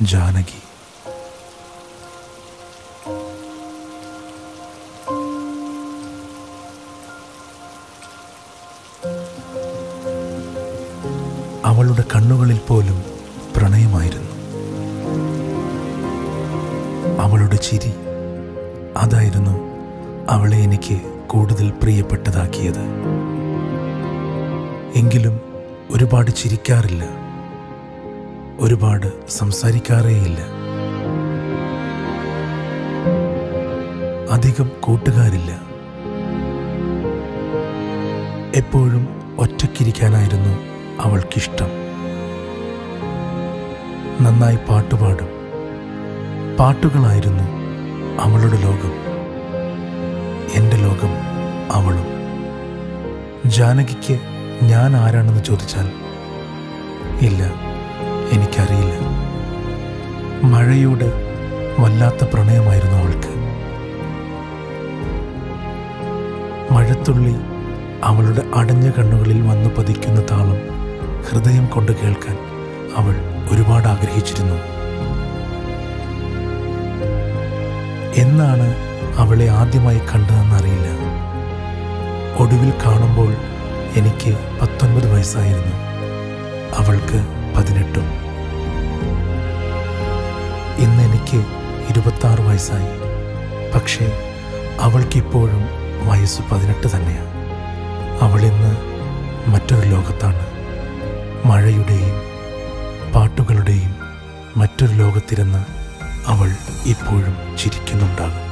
ജാനകി അവളുടെ കണ്ണുകളിൽ പോലും പ്രണയമായിരുന്നു അവളുടെ ചിരി അതായിരുന്നു അവളെ എനിക്ക് കൂടുതൽ പ്രിയപ്പെട്ടതാക്കിയത് എങ്കിലും ഒരുപാട് ചിരിക്കാറില്ല ഒരുപാട് സംസാരിക്കാറേയില്ല അധികം കൂട്ടുകാരില്ല എപ്പോഴും ഒറ്റയ്ക്കിരിക്കാനായിരുന്നു അവൾക്കിഷ്ടം നന്നായി പാട്ടുപാടും പാട്ടുകളായിരുന്നു അവളുടെ ലോകം എൻ്റെ ലോകം അവളും ജാനകിക്ക് ഞാൻ ആരാണെന്ന് ചോദിച്ചാൽ ഇല്ല എനിക്കറിയില്ല മഴയോട് വല്ലാത്ത പ്രണയമായിരുന്നു അവൾക്ക് മഴത്തുള്ളി അവളുടെ അടഞ്ഞ കണ്ണുകളിൽ വന്നു പതിക്കുന്ന താളം ഹൃദയം കൊണ്ട് കേൾക്കാൻ അവൾ ഒരുപാട് ആഗ്രഹിച്ചിരുന്നു എന്നാണ് അവളെ ആദ്യമായി കണ്ടതെന്നറിയില്ല ഒടുവിൽ കാണുമ്പോൾ എനിക്ക് പത്തൊൻപത് വയസ്സായിരുന്നു അവൾക്ക് പതിനെട്ടും ഇന്ന് എനിക്ക് ഇരുപത്താറ് വയസ്സായി പക്ഷേ അവൾക്കിപ്പോഴും വയസ്സ് പതിനെട്ട് തന്നെയാണ് അവളിന്ന് മറ്റൊരു ലോകത്താണ് മഴയുടെയും പാട്ടുകളുടെയും മറ്റൊരു ലോകത്തിരുന്ന് അവൾ ഇപ്പോഴും ചിരിക്കുന്നുണ്ടാകും